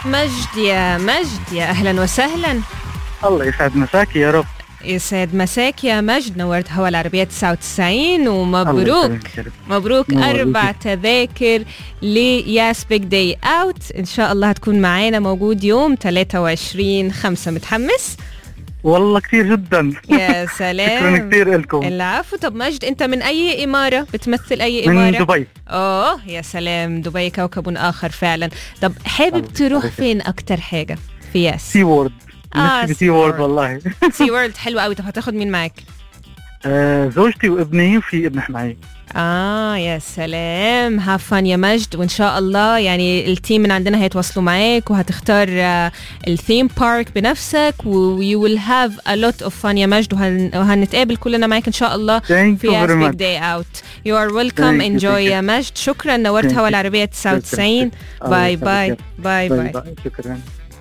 مجد يا مجد يا أهلا وسهلا الله يسعد مساكي يا رب يسعد مساك يا مجد نورت هوا العربية 99 ومبروك مبروك أربع تذاكر لياس بيج داي أوت إن شاء الله هتكون معانا موجود يوم 23 5 متحمس؟ والله كثير جدا يا سلام شكرا كثير لكم العفو طب مجد انت من اي اماره بتمثل اي اماره من دبي اه يا سلام دبي كوكب اخر فعلا طب حابب تروح فين اكتر حاجه في ياس سي وورد آه، نفسي سي سي وورد وورد. والله سي وورلد حلو قوي طب هتاخد مين معاك آه، زوجتي وابني وفي ابن معي اه يا سلام هافان يا مجد وان شاء الله يعني التيم من عندنا هيتواصلوا معاك وهتختار الثيم بارك بنفسك و you will have a lot of fun يا مجد وهن وهنتقابل كلنا معاك ان شاء الله Thank في you very Aspect much Day Out you are welcome Thank you, enjoy thank you. يا مجد شكرا نورت Thank هوا you. العربية 99 الله باي يسعدك. باي باي باي باي باي شكرا